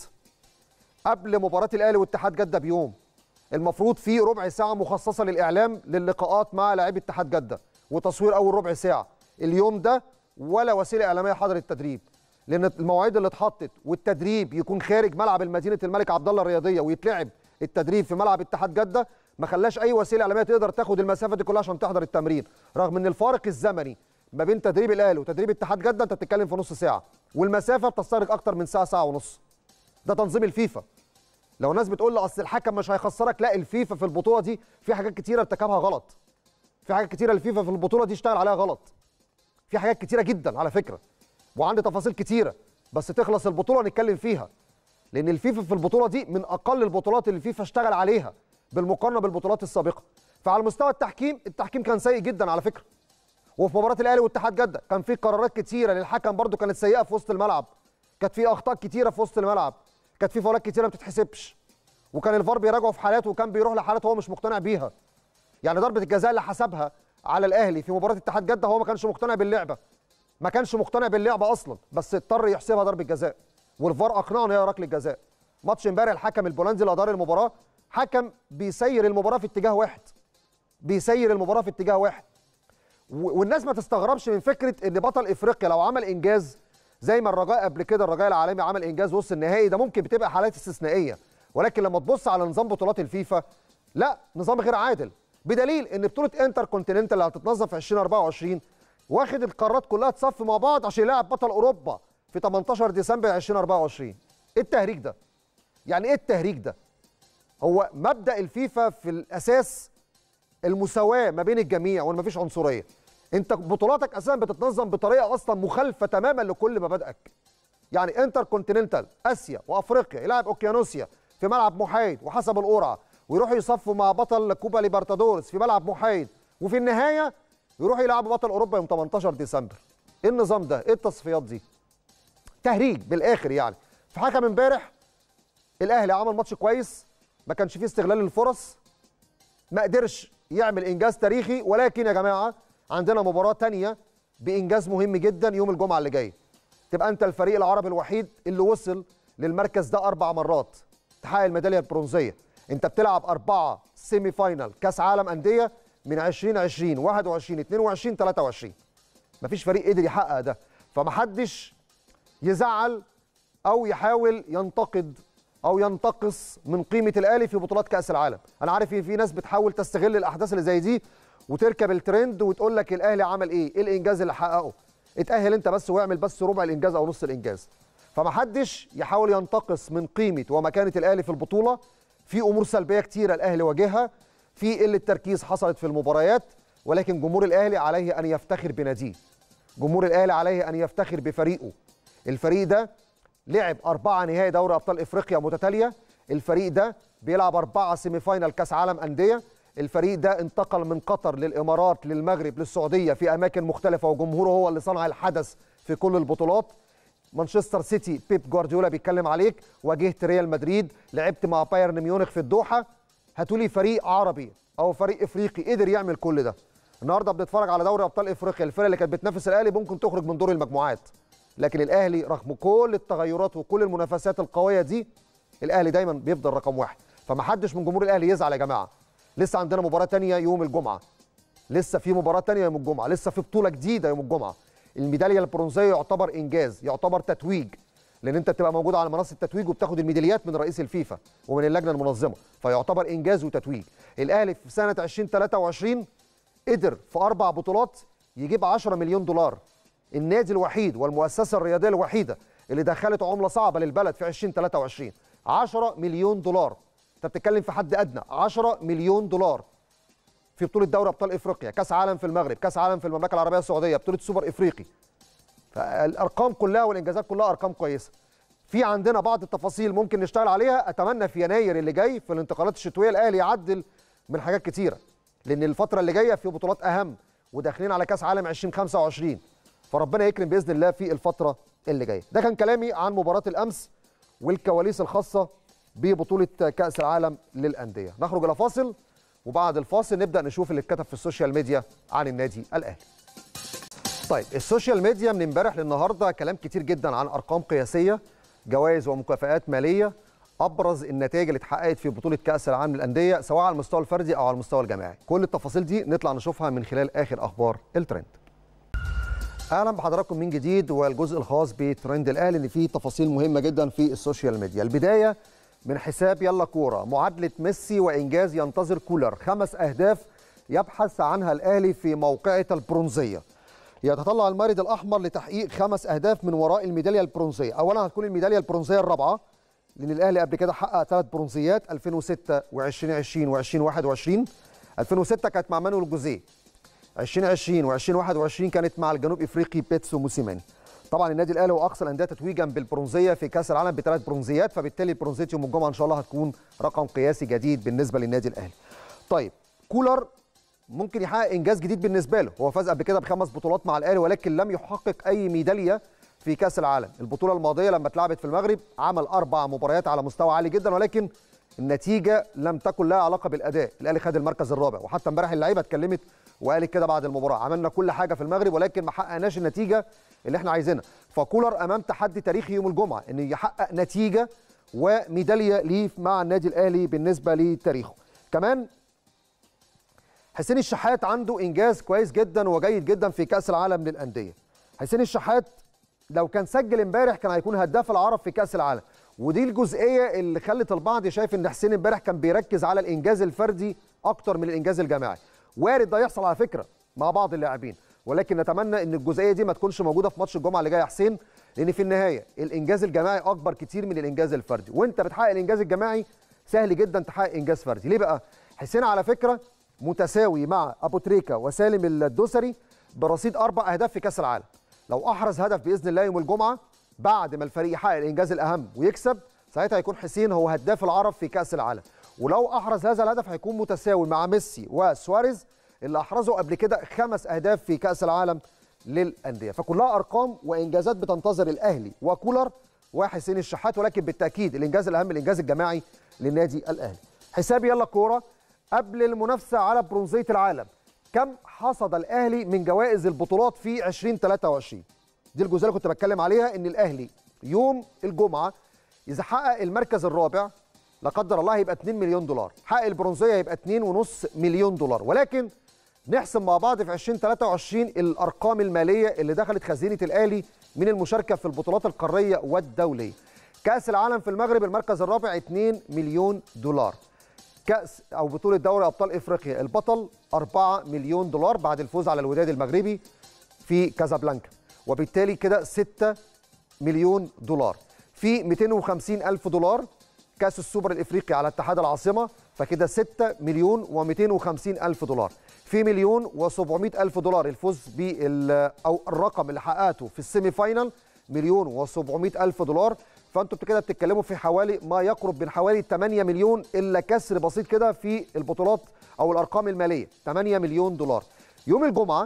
قبل مباراه الاهلي واتحاد جده بيوم المفروض في ربع ساعه مخصصه للاعلام للقاءات مع لاعبي اتحاد جده وتصوير اول ربع ساعه اليوم ده ولا وسيله اعلاميه حضرت التدريب لان المواعيد اللي اتحطت والتدريب يكون خارج ملعب المدينه الملك عبد الله الرياضيه ويتلعب التدريب في ملعب اتحاد جده ما خلاش اي وسيله اعلاميه تقدر تاخد المسافه دي كلها عشان تحضر التمرين رغم ان الفارق الزمني ما بين تدريب الاهلي وتدريب اتحاد جده انت بتتكلم في نص ساعه والمسافه بتستغرق اكتر من ساعه ساعه ونص ده تنظيم الفيفا لو الناس بتقول لي اصل الحكم مش هيخسرك لا الفيفا في البطوله دي في حاجات كتيره ارتكبها غلط في حاجات كتيره الفيفا في البطوله دي اشتغل عليها غلط في حاجات كتيره جدا على فكره وعندي تفاصيل كتيره بس تخلص البطوله نتكلم فيها لان الفيفا في البطوله دي من اقل البطولات اللي الفيفا اشتغل عليها بالمقارنه بالبطولات السابقه فعلى مستوى التحكيم التحكيم كان سيء جدا على فكره وفي مباراه الاهلي واتحاد جده كان في قرارات كتيره للحكم برده كانت سيئه في وسط الملعب كانت في اخطاء كتيره في وسط الملعب كانت في فاولات كتيره ما بتتحسبش وكان الفار بيراجعه في حالات وكان بيروح لحالات هو مش مقتنع بيها يعني ضربه الجزاء اللي حسبها على الاهلي في مباراه اتحاد جده هو ما كانش مقتنع باللعبه ما كانش مقتنع باللعبه اصلا بس اضطر يحسبها ضربه جزاء والفار اقنعه ان هي ركله جزاء ماتش امبارح الحكم البولندي اللي ادار المباراه حكم بيسير المباراه في اتجاه واحد بيسير المباراه في اتجاه واحد والناس ما تستغربش من فكره ان بطل افريقيا لو عمل انجاز زي ما الرجاء قبل كده الرجاء العالمي عمل انجاز وسط النهائي ده ممكن بتبقى حالات استثنائيه ولكن لما تبص على نظام بطولات الفيفا لا نظام غير عادل بدليل ان بطوله انتر كونتيننتال اللي هتتنظم في 2024 واخد القارات كلها تصفي مع بعض عشان يلاعب بطل اوروبا في 18 ديسمبر 2024 ايه التهريج ده يعني ايه التهريج ده هو مبدا الفيفا في الاساس المساواه ما بين الجميع وان مفيش عنصريه انت بطولاتك اساسا بتتنظم بطريقه اصلا مخالفه تماما لكل مبادئك يعني انتر كونتيننتال اسيا وافريقيا يلعب اوكيانوسيا في ملعب محايد وحسب القرعه ويروحوا يصفوا مع بطل كوبا ليبرتادورس في ملعب محايد وفي النهايه يروحوا يلعبوا بطل اوروبا يوم 18 ديسمبر ايه النظام ده ايه التصفيات دي تهريج بالاخر يعني في حكم امبارح الاهلي عمل ماتش كويس ما كانش فيه استغلال للفرص ما قدرش يعمل انجاز تاريخي ولكن يا جماعه عندنا مباراه تانية بانجاز مهم جدا يوم الجمعه اللي جاي تبقى انت الفريق العربي الوحيد اللي وصل للمركز ده اربع مرات تحقق الميداليه البرونزيه انت بتلعب اربعه سيمي فاينال كاس عالم انديه من 2020 21 22 23 مفيش فريق قدر يحقق ده فمحدش يزعل او يحاول ينتقد او ينتقص من قيمه الاهلي في بطولات كاس العالم انا عارف ان في ناس بتحاول تستغل الاحداث اللي زي دي وتركب الترند وتقول لك الاهلي عمل ايه ايه الانجاز اللي حققه اتاهل انت بس واعمل بس ربع الانجاز او نص الانجاز فمحدش يحاول ينتقص من قيمه ومكانه الاهلي في البطوله في امور سلبيه كتيره الاهلي واجهها في قله تركيز حصلت في المباريات ولكن جمهور الاهلي عليه ان يفتخر بناديه جمهور الاهلي عليه ان يفتخر بفريقه الفريق ده لعب أربعة نهائي دوري أبطال إفريقيا متتالية الفريق ده بيلعب أربعة سيمي فاينال كأس عالم أندية الفريق ده انتقل من قطر للإمارات للمغرب للسعودية في أماكن مختلفة وجمهوره هو اللي صنع الحدث في كل البطولات مانشستر سيتي بيب جوارديولا بيتكلم عليك واجهت ريال مدريد لعبت مع بايرن ميونخ في الدوحة هاتولي فريق عربي أو فريق إفريقي قدر يعمل كل ده النهارده بنتفرج على دوري ابطال افريقيا الفرقه اللي كانت بتنافس الاهلي ممكن تخرج من دور المجموعات لكن الاهلي رغم كل التغيرات وكل المنافسات القويه دي الاهلي دايما بيفضل رقم واحد فمحدش من جمهور الاهلي يزعل يا جماعه لسه عندنا مباراه تانية يوم الجمعه لسه في مباراه تانية يوم الجمعه لسه في بطوله جديده يوم الجمعه الميداليه البرونزيه يعتبر انجاز يعتبر تتويج لان انت بتبقى موجود على منصه التتويج وبتاخد الميداليات من رئيس الفيفا ومن اللجنه المنظمه فيعتبر انجاز وتتويج الاهلي في سنه 2023 قدر في اربع بطولات يجيب 10 مليون دولار النادي الوحيد والمؤسسه الرياضيه الوحيده اللي دخلت عمله صعبه للبلد في 2023 10 مليون دولار انت بتتكلم في حد ادنى 10 مليون دولار في بطوله دوري ابطال افريقيا كاس عالم في المغرب كاس عالم في المملكه العربيه السعوديه بطوله سوبر افريقي فالارقام كلها والانجازات كلها ارقام كويسه في عندنا بعض التفاصيل ممكن نشتغل عليها اتمنى في يناير اللي جاي في الانتقالات الشتويه الاهلي يعدل من حاجات كتيره لان الفتره اللي جايه في بطولات اهم وداخلين على كاس عالم 2025 فربنا يكرم باذن الله في الفتره اللي جايه ده كان كلامي عن مباراه الامس والكواليس الخاصه ببطوله كاس العالم للانديه نخرج الى فاصل وبعد الفاصل نبدا نشوف اللي اتكتب في السوشيال ميديا عن النادي الاهلي طيب السوشيال ميديا من امبارح للنهارده كلام كتير جدا عن ارقام قياسيه جوائز ومكافآت ماليه ابرز النتائج اللي اتحققت في بطوله كاس العالم للانديه سواء على المستوى الفردي او على المستوى الجماعي كل التفاصيل دي نطلع نشوفها من خلال اخر اخبار الترند اهلا بحضراتكم من جديد والجزء الخاص بترند الاهلي اللي فيه تفاصيل مهمه جدا في السوشيال ميديا البدايه من حساب يلا كوره معادله ميسي وانجاز ينتظر كولر خمس اهداف يبحث عنها الاهلي في موقعه البرونزيه يتطلع المارد الاحمر لتحقيق خمس اهداف من وراء الميداليه البرونزيه اولا هتكون الميداليه البرونزيه الرابعه لان الاهلي قبل كده حقق ثلاث برونزيات 2006 و2020 و2021 2006 كانت مع مانويل جوزيه 2020 و2021 كانت مع الجنوب افريقي بيتسو موسيماني طبعا النادي الاهلي هو اقصى الانديه تتويجا بالبرونزيه في كاس العالم بثلاث برونزيات فبالتالي برونزيه يوم الجمعه ان شاء الله هتكون رقم قياسي جديد بالنسبه للنادي الاهلي طيب كولر ممكن يحقق انجاز جديد بالنسبه له هو فاز قبل كده بخمس بطولات مع الاهلي ولكن لم يحقق اي ميداليه في كاس العالم البطوله الماضيه لما اتلعبت في المغرب عمل اربع مباريات على مستوى عالي جدا ولكن النتيجه لم تكن لها علاقه بالاداء الاهلي خد المركز الرابع وحتى امبارح اللعيبه اتكلمت وقالت كده بعد المباراه عملنا كل حاجه في المغرب ولكن ما حققناش النتيجه اللي احنا عايزينها فكولر امام تحدي تاريخي يوم الجمعه ان يحقق نتيجه وميداليه ليه مع النادي الاهلي بالنسبه لتاريخه كمان حسين الشحات عنده انجاز كويس جدا وجيد جدا في كاس العالم للانديه حسين الشحات لو كان سجل امبارح كان هيكون هداف العرب في كاس العالم ودي الجزئيه اللي خلت البعض شايف ان حسين امبارح كان بيركز على الانجاز الفردي اكتر من الانجاز الجماعي وارد ده يحصل على فكره مع بعض اللاعبين ولكن نتمنى ان الجزئيه دي ما تكونش موجوده في ماتش الجمعه اللي جاي يا حسين لان في النهايه الانجاز الجماعي اكبر كتير من الانجاز الفردي وانت بتحقق الانجاز الجماعي سهل جدا تحقق انجاز فردي ليه بقى حسين على فكره متساوي مع ابو تريكه وسالم الدوسري برصيد اربع اهداف في كاس العالم لو احرز هدف باذن الله يوم الجمعه بعد ما الفريق يحقق الانجاز الاهم ويكسب ساعتها هيكون حسين هو هداف العرب في كاس العالم ولو احرز هذا الهدف هيكون متساوي مع ميسي وسواريز اللي احرزوا قبل كده خمس اهداف في كاس العالم للانديه فكلها ارقام وانجازات بتنتظر الاهلي وكولر وحسين الشحات ولكن بالتاكيد الانجاز الاهم الانجاز الجماعي للنادي الاهلي حسابي يلا كوره قبل المنافسه على برونزيه العالم كم حصد الاهلي من جوائز البطولات في 2023 دي الجزئيه اللي كنت بتكلم عليها ان الاهلي يوم الجمعه اذا حقق المركز الرابع لا قدر الله هيبقى 2 مليون دولار حقق البرونزيه هيبقى 2.5 مليون دولار ولكن نحسب مع بعض في 2023 الارقام الماليه اللي دخلت خزينه الاهلي من المشاركه في البطولات القاريه والدوليه كاس العالم في المغرب المركز الرابع 2 مليون دولار كاس او بطوله دوري ابطال افريقيا البطل 4 مليون دولار بعد الفوز على الوداد المغربي في كازابلانكا وبالتالي كده 6 مليون دولار في 250 الف دولار كاس السوبر الافريقي على اتحاد العاصمه فكده 6 مليون و250 الف دولار في مليون و700 الف دولار الفوز بال او الرقم اللي حققته في السيمي فاينال مليون و700 الف دولار فانتوا كده بتتكلموا في حوالي ما يقرب من حوالي 8 مليون الا كسر بسيط كده في البطولات او الارقام الماليه 8 مليون دولار يوم الجمعه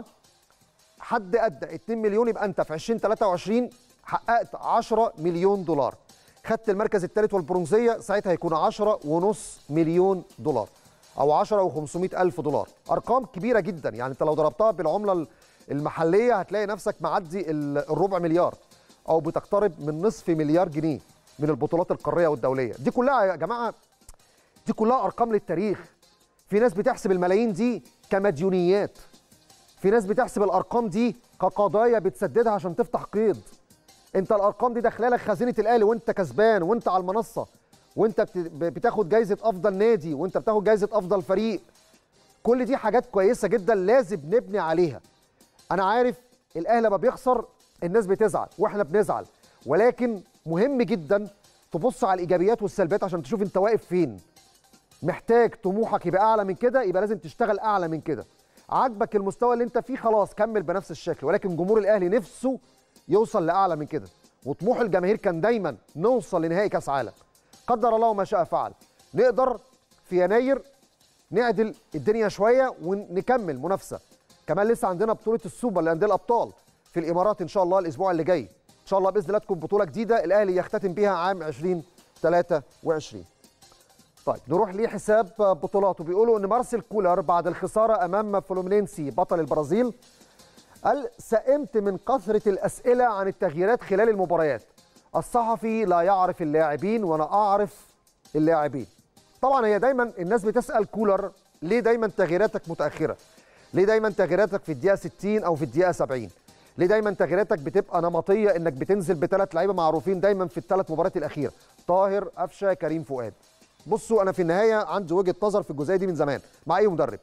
حد ادى 2 مليون يبقى انت في 2023 حققت 10 مليون دولار خدت المركز الثالث والبرونزيه ساعتها هيكون 10 ونص مليون دولار او 10 و500 الف دولار ارقام كبيره جدا يعني انت لو ضربتها بالعمله المحليه هتلاقي نفسك معدي الربع مليار او بتقترب من نصف مليار جنيه من البطولات القاريه والدوليه دي كلها يا جماعه دي كلها ارقام للتاريخ في ناس بتحسب الملايين دي كمديونيات في ناس بتحسب الارقام دي كقضايا بتسددها عشان تفتح قيد انت الارقام دي داخله لك خزينه الاهلي وانت كسبان وانت على المنصه وانت بتاخد جايزه افضل نادي وانت بتاخد جايزه افضل فريق كل دي حاجات كويسه جدا لازم نبني عليها انا عارف الاهلي لما بيخسر الناس بتزعل واحنا بنزعل ولكن مهم جدا تبص على الايجابيات والسلبيات عشان تشوف انت واقف فين محتاج طموحك يبقى اعلى من كده يبقى لازم تشتغل اعلى من كده عاجبك المستوى اللي انت فيه خلاص كمل بنفس الشكل ولكن جمهور الاهلي نفسه يوصل لاعلى من كده وطموح الجماهير كان دايما نوصل لنهائي كاس عالم قدر الله ما شاء فعل نقدر في يناير نعدل الدنيا شويه ونكمل منافسه كمان لسه عندنا بطوله السوبر لانديه الابطال في الامارات ان شاء الله الاسبوع اللي جاي ان شاء الله باذن الله تكون بطوله جديده الاهلي يختتم بها عام 2023 طيب نروح لحساب بطولاته بيقولوا ان مارسيل كولر بعد الخساره امام فلومينينسي بطل البرازيل قال سئمت من كثره الاسئله عن التغييرات خلال المباريات الصحفي لا يعرف اللاعبين وانا اعرف اللاعبين طبعا هي دايما الناس بتسال كولر ليه دايما تغييراتك متاخره ليه دايما تغييراتك في الدقيقه 60 او في الدقيقه 70 ليه دايما تغييراتك بتبقى نمطيه انك بتنزل بثلاث لعيبه معروفين دايما في الثلاث مباريات الاخيره طاهر قفشه كريم فؤاد بصوا انا في النهايه عندي وجهه نظر في الجزئيه دي من زمان مع اي مدرب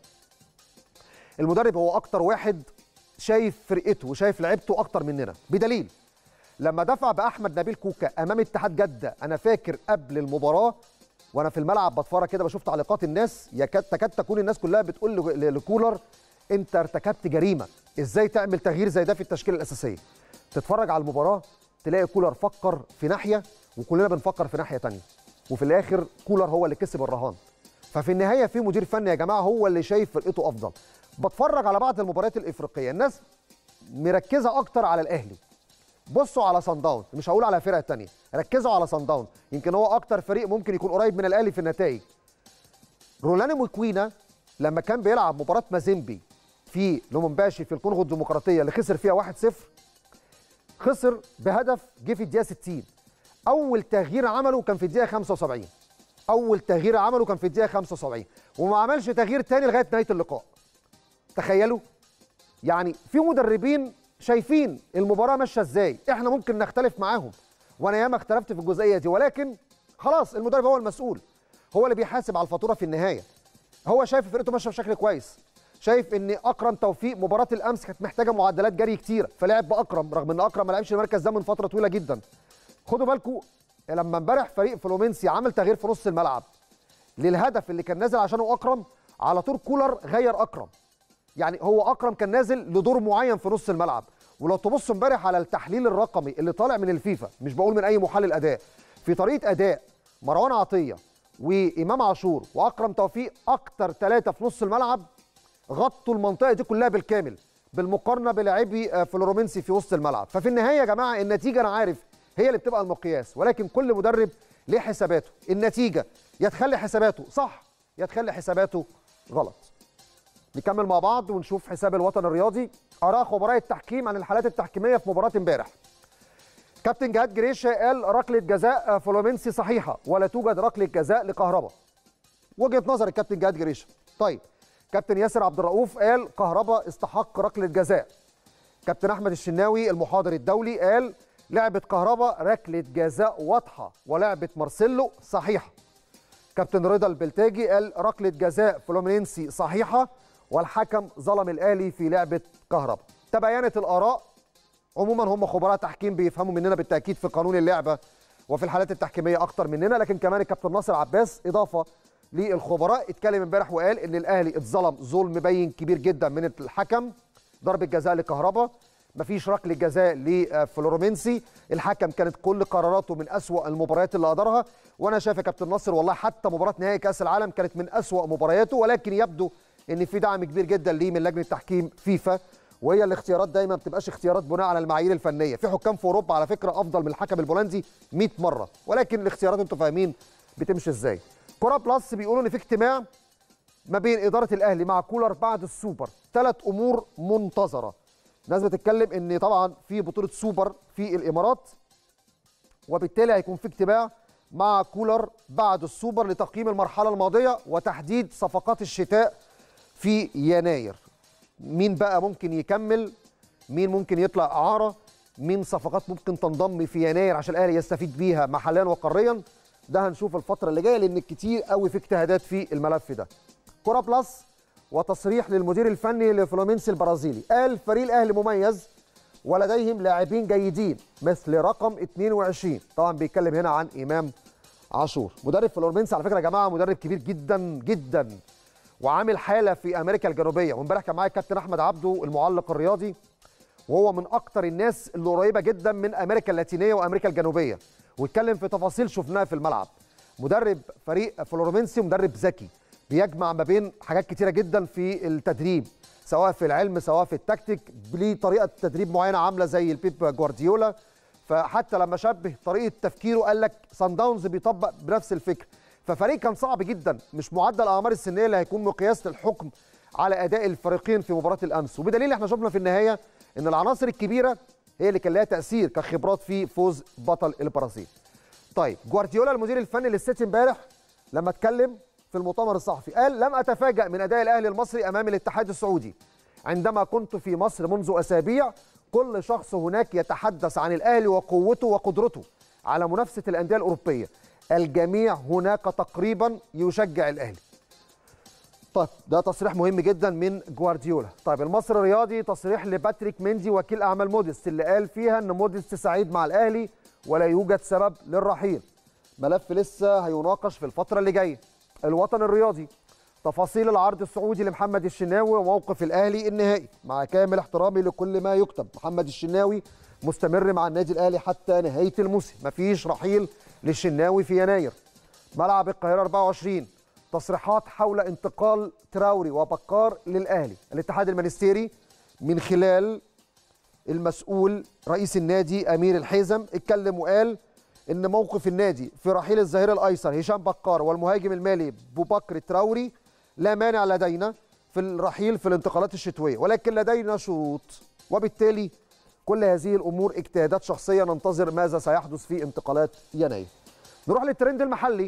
المدرب هو اكتر واحد شايف فرقته وشايف لعيبته اكتر مننا بدليل لما دفع باحمد نبيل كوكا امام اتحاد جده انا فاكر قبل المباراه وانا في الملعب بتفرج كده بشوف تعليقات الناس يكاد تكاد تكون الناس كلها بتقول لكولر انت ارتكبت جريمه ازاي تعمل تغيير زي ده في التشكيله الاساسيه تتفرج على المباراه تلاقي كولر فكر في ناحيه وكلنا بنفكر في ناحيه تانية وفي الاخر كولر هو اللي كسب الرهان ففي النهايه في مدير فني يا جماعه هو اللي شايف فرقته افضل بتفرج على بعض المباريات الافريقيه الناس مركزه اكتر على الاهلي بصوا على صن داونز مش هقول على فرقه تانية ركزوا على صن داونز يمكن هو اكتر فريق ممكن يكون قريب من الاهلي في النتائج رولاني موكوينا لما كان بيلعب مباراه مازيمبي في لومومباشي في الكونغو الديمقراطيه اللي خسر فيها 1-0 خسر بهدف جه في الدقيقه 60 اول تغيير عمله كان في الدقيقه 75 اول تغيير عمله كان في الدقيقه 75 وما عملش تغيير تاني لغايه نهايه اللقاء تخيلوا يعني في مدربين شايفين المباراه ماشيه ازاي احنا ممكن نختلف معاهم وانا ياما اختلفت في الجزئيه دي ولكن خلاص المدرب هو المسؤول هو اللي بيحاسب على الفاتوره في النهايه هو شايف فرقته ماشيه بشكل كويس شايف ان اكرم توفيق مباراه الامس كانت محتاجه معدلات جري كتير فلعب باكرم رغم ان اكرم ما لعبش المركز ده من فتره طويله جدا خدوا بالكم لما امبارح فريق فلومينسي عمل تغيير في نص الملعب للهدف اللي كان نازل عشانه اكرم على طول كولر غير اكرم يعني هو اكرم كان نازل لدور معين في نص الملعب ولو تبصوا امبارح على التحليل الرقمي اللي طالع من الفيفا مش بقول من اي محلل اداء في طريقه اداء مروان عطيه وامام عاشور واكرم توفيق اكتر ثلاثه في نص الملعب غطوا المنطقه دي كلها بالكامل بالمقارنه بلاعبي فلورومينسي في وسط الملعب ففي النهايه يا جماعه النتيجه انا عارف هي اللي بتبقى المقياس ولكن كل مدرب ليه حساباته النتيجه يا تخلي حساباته صح يا تخلي حساباته غلط نكمل مع بعض ونشوف حساب الوطن الرياضي اراء خبراء التحكيم عن الحالات التحكيميه في مباراه امبارح كابتن جهاد جريشه قال ركله جزاء فلومينسي صحيحه ولا توجد ركله جزاء لكهربا وجهه نظر الكابتن جهاد جريشه طيب كابتن ياسر عبد الرؤوف قال كهربا استحق ركله جزاء كابتن احمد الشناوي المحاضر الدولي قال لعبه كهربا ركله جزاء واضحه ولعبه مارسيلو صحيحه كابتن رضا البلتاجي قال ركله جزاء فلومينسي صحيحه والحكم ظلم الاهلي في لعبه كهربا تباينت الاراء عموما هم خبراء تحكيم بيفهموا مننا بالتاكيد في قانون اللعبه وفي الحالات التحكيميه اكتر مننا لكن كمان الكابتن ناصر عباس اضافه للخبراء اتكلم امبارح وقال ان الاهلي اتظلم ظلم مبين كبير جدا من الحكم ضربه جزاء لكهربا مفيش ركله جزاء لفلورومينسي الحكم كانت كل قراراته من أسوأ المباريات اللي قدرها وانا شايف يا كابتن ناصر والله حتى مباراه نهائي كاس العالم كانت من أسوأ مبارياته ولكن يبدو ان في دعم كبير جدا ليه من لجنه تحكيم فيفا وهي الاختيارات دايما ما بتبقاش اختيارات بناء على المعايير الفنيه في حكام في اوروبا على فكره افضل من الحكم البولندي 100 مره ولكن الاختيارات انتوا فاهمين بتمشي ازاي كره بلس بيقولوا ان في اجتماع ما بين اداره الاهلي مع كولر بعد السوبر ثلاث امور منتظره ناس بتتكلم ان طبعا في بطوله سوبر في الامارات وبالتالي هيكون في اجتماع مع كولر بعد السوبر لتقييم المرحله الماضيه وتحديد صفقات الشتاء في يناير مين بقى ممكن يكمل مين ممكن يطلع اعاره مين صفقات ممكن تنضم في يناير عشان الاهلي يستفيد بيها محليا وقاريا ده هنشوف الفتره اللي جايه لان كتير قوي في اجتهادات في الملف ده كره بلس وتصريح للمدير الفني لفلومينسي البرازيلي قال فريق الاهلي مميز ولديهم لاعبين جيدين مثل رقم 22 طبعا بيتكلم هنا عن امام عاشور مدرب فلومينسي على فكره يا جماعه مدرب كبير جدا جدا وعامل حاله في امريكا الجنوبيه وامبارح كان معايا الكابتن احمد عبده المعلق الرياضي وهو من اكتر الناس اللي قريبه جدا من امريكا اللاتينيه وامريكا الجنوبيه واتكلم في تفاصيل شفناها في الملعب مدرب فريق فلورمينسي مدرب ذكي بيجمع ما بين حاجات كتيره جدا في التدريب سواء في العلم سواء في التكتيك ليه طريقه تدريب معينه عامله زي البيب جوارديولا فحتى لما شبه طريقه تفكيره قال لك سان داونز بيطبق بنفس الفكر ففريق كان صعب جدا مش معدل الاعمار السنيه اللي هيكون مقياس للحكم على اداء الفريقين في مباراه الامس وبدليل احنا شفنا في النهايه ان العناصر الكبيره هي اللي كان لها تاثير كخبرات في فوز بطل البرازيل طيب جوارديولا المدير الفني للسيتي امبارح لما اتكلم في المؤتمر الصحفي قال لم اتفاجأ من اداء الاهلي المصري امام الاتحاد السعودي عندما كنت في مصر منذ اسابيع كل شخص هناك يتحدث عن الاهلي وقوته وقدرته على منافسه الانديه الاوروبيه الجميع هناك تقريبا يشجع الاهلي طيب ده تصريح مهم جدا من جوارديولا طيب المصري الرياضي تصريح لباتريك مندي وكيل اعمال موديست اللي قال فيها ان موديست سعيد مع الاهلي ولا يوجد سبب للرحيل ملف لسه هيناقش في الفتره اللي جايه الوطن الرياضي تفاصيل العرض السعودي لمحمد الشناوي وموقف الاهلي النهائي مع كامل احترامي لكل ما يكتب محمد الشناوي مستمر مع النادي الاهلي حتى نهايه الموسم مفيش رحيل للشناوي في يناير ملعب القاهره 24 تصريحات حول انتقال تراوري وبكار للاهلي الاتحاد المنستيري من خلال المسؤول رئيس النادي امير الحزم اتكلم وقال ان موقف النادي في رحيل الظهير الايسر هشام بكار والمهاجم المالي بوبكر تراوري لا مانع لدينا في الرحيل في الانتقالات الشتويه ولكن لدينا شروط وبالتالي كل هذه الامور اجتهادات شخصيه ننتظر ماذا سيحدث في انتقالات يناير نروح للترند المحلي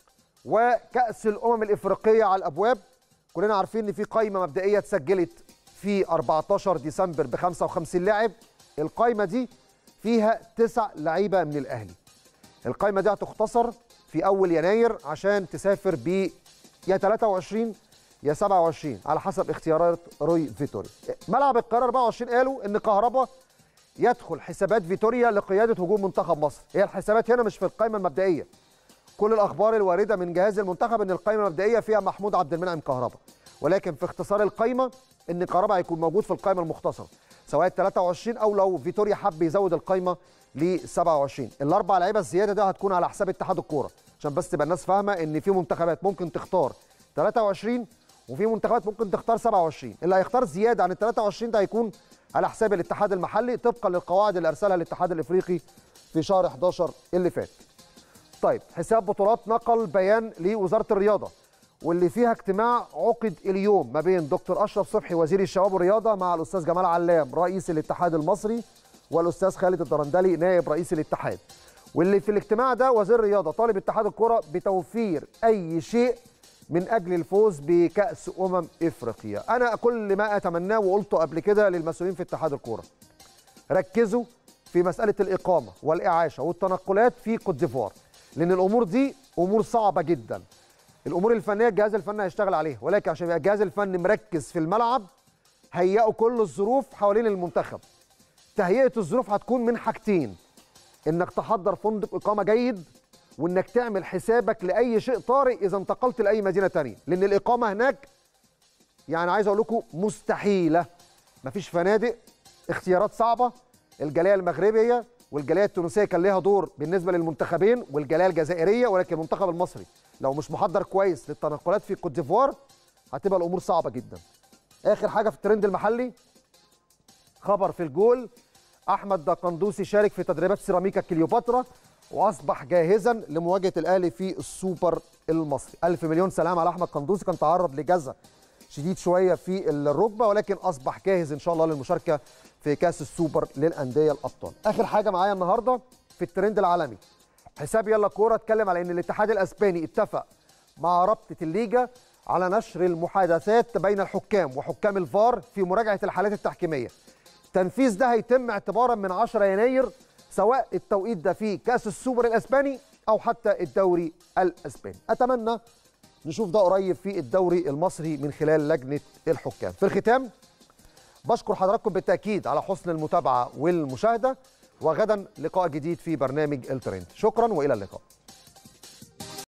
وكاس الامم الافريقيه على الابواب كلنا عارفين ان في قائمه مبدئيه اتسجلت في 14 ديسمبر ب 55 لاعب القائمه دي فيها تسع لعيبه من الاهلي القائمه دي هتختصر في اول يناير عشان تسافر ب يا 23 يا 27 على حسب اختيارات روي فيتوريا ملعب القاهره 24 قالوا ان كهربا يدخل حسابات فيتوريا لقياده هجوم منتخب مصر هي الحسابات هنا مش في القائمه المبدئيه كل الاخبار الوارده من جهاز المنتخب ان القائمه المبدئيه فيها محمود عبد المنعم كهربا ولكن في اختصار القائمه ان كهربا هيكون موجود في القائمه المختصره سواء 23 او لو فيتوريا حب يزود القائمه ل 27 الاربع لعيبه الزياده ده هتكون على حساب اتحاد الكوره عشان بس تبقى الناس فاهمه ان في منتخبات ممكن تختار 23 وفي منتخبات ممكن تختار 27 اللي هيختار زياده عن ال 23 ده هيكون على حساب الاتحاد المحلي طبقا للقواعد اللي ارسلها الاتحاد الافريقي في شهر 11 اللي فات طيب حساب بطولات نقل بيان لوزاره الرياضه واللي فيها اجتماع عقد اليوم ما بين دكتور اشرف صبحي وزير الشباب والرياضه مع الاستاذ جمال علام رئيس الاتحاد المصري والاستاذ خالد الدرندلي نائب رئيس الاتحاد واللي في الاجتماع ده وزير الرياضه طالب اتحاد الكره بتوفير اي شيء من اجل الفوز بكاس امم افريقيا انا كل ما اتمناه وقلته قبل كده للمسؤولين في اتحاد الكوره ركزوا في مساله الاقامه والاعاشه والتنقلات في كوت ديفوار لان الامور دي امور صعبه جدا الامور الفنيه الجهاز الفني هيشتغل عليها ولكن عشان يبقى الجهاز الفني مركز في الملعب هيئوا كل الظروف حوالين المنتخب تهيئه الظروف هتكون من حاجتين انك تحضر فندق اقامه جيد وانك تعمل حسابك لاي شيء طارئ اذا انتقلت لاي مدينه تانية لان الاقامه هناك يعني عايز اقول لكم مستحيله مفيش فنادق اختيارات صعبه الجاليه المغربيه والجاليه التونسيه كان ليها دور بالنسبه للمنتخبين والجاليه الجزائريه ولكن المنتخب المصري لو مش محضر كويس للتنقلات في كوت ديفوار هتبقى الامور صعبه جدا اخر حاجه في الترند المحلي خبر في الجول احمد قندوسي شارك في تدريبات سيراميكا كليوباترا واصبح جاهزا لمواجهه الاهلي في السوبر المصري الف مليون سلام على احمد قندوسي كان تعرض لجزع شديد شويه في الركبه ولكن اصبح جاهز ان شاء الله للمشاركه في كاس السوبر للانديه الابطال اخر حاجه معايا النهارده في الترند العالمي حساب يلا كوره اتكلم على ان الاتحاد الاسباني اتفق مع رابطه الليجا على نشر المحادثات بين الحكام وحكام الفار في مراجعه الحالات التحكيميه التنفيذ ده هيتم اعتبارا من 10 يناير سواء التوقيت ده في كاس السوبر الاسباني او حتى الدوري الاسباني اتمنى نشوف ده قريب في الدوري المصري من خلال لجنه الحكام في الختام بشكر حضراتكم بالتاكيد على حسن المتابعه والمشاهده وغدا لقاء جديد في برنامج الترند شكرا والى اللقاء